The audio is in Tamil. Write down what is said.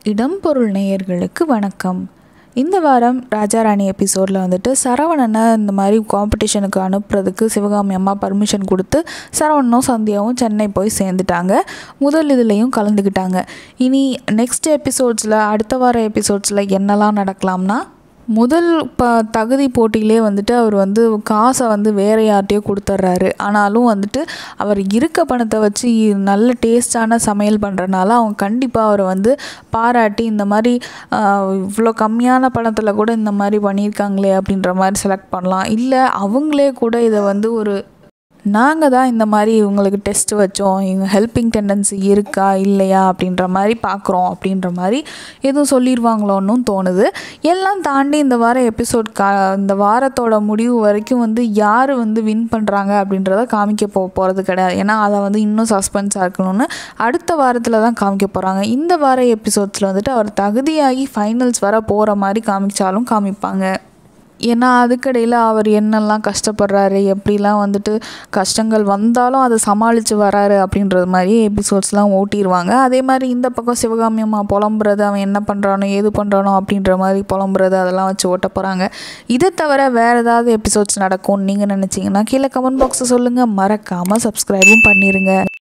இடம் பொருள் நேயர்களுக்கு வணக்கம் இந்த வாரம் ராஜாராணி எபிசோடில் வந்துட்டு சரவணனை இந்த மாதிரி காம்படிஷனுக்கு அனுப்புறதுக்கு சிவகாமி அம்மா பர்மிஷன் கொடுத்து சரவணனும் சந்தியாவும் சென்னை போய் சேர்ந்துட்டாங்க முதல் இதுலேயும் கலந்துக்கிட்டாங்க இனி நெக்ஸ்ட் எபிசோட்ஸில் அடுத்த வார எபிசோட்ஸில் என்னெல்லாம் நடக்கலாம்னா முதல் ப தகுதி போட்டியிலே வந்துட்டு அவர் வந்து காசை வந்து வேற யார்ட்டையோ கொடுத்துட்றாரு ஆனாலும் வந்துட்டு அவர் இருக்க பணத்தை வச்சு நல்ல டேஸ்டான சமையல் பண்ணுறனால அவங்க கண்டிப்பாக அவரை வந்து பாராட்டி இந்த மாதிரி இவ்வளோ கம்மியான பணத்தில் கூட இந்த மாதிரி பண்ணியிருக்காங்களே அப்படின்ற மாதிரி செலக்ட் பண்ணலாம் இல்லை அவங்களே கூட இதை வந்து ஒரு நாங்கள் தான் இந்த மாதிரி இவங்களுக்கு டெஸ்ட் வச்சோம் இவங்க ஹெல்பிங் டெண்டன்சி இருக்கா இல்லையா அப்படின்ற மாதிரி பார்க்குறோம் அப்படின்ற மாதிரி எதுவும் சொல்லிடுவாங்களோன்னு தோணுது எல்லாம் தாண்டி இந்த வார எபிசோட் கா இந்த வாரத்தோட முடிவு வரைக்கும் வந்து யார் வந்து வின் பண்ணுறாங்க அப்படின்றத காமிக்க போ போகிறது கிடையாது ஏன்னா அதை வந்து இன்னும் சஸ்பென்ஸாக இருக்கணும்னு அடுத்த வாரத்தில் தான் காமிக்க போகிறாங்க இந்த வார எபிசோட்ஸில் வந்துட்டு அவர் தகுதியாகி ஃபைனல்ஸ் வர போகிற மாதிரி காமிச்சாலும் காமிப்பாங்க ஏன்னா அதுக்கடையில் அவர் என்னெல்லாம் கஷ்டப்படுறாரு எப்படிலாம் வந்துட்டு கஷ்டங்கள் வந்தாலும் அதை சமாளித்து வராரு அப்படின்றது மாதிரி எபிசோட்ஸ்லாம் ஓட்டிடுவாங்க அதே மாதிரி இந்த பக்கம் சிவகாமி அம்மா புலம்புறது அவன் என்ன பண்ணுறானோ ஏது பண்ணுறானோ அப்படின்ற மாதிரி புலம்புறது அதெல்லாம் வச்சு ஓட்ட போகிறாங்க இதை தவிர வேறு ஏதாவது எபிசோட்ஸ் நடக்கும்னு நீங்கள் நினச்சிங்கன்னா கீழே கமெண்ட் பாக்ஸை சொல்லுங்கள் மறக்காமல் சப்ஸ்கிரைபும் பண்ணிடுங்க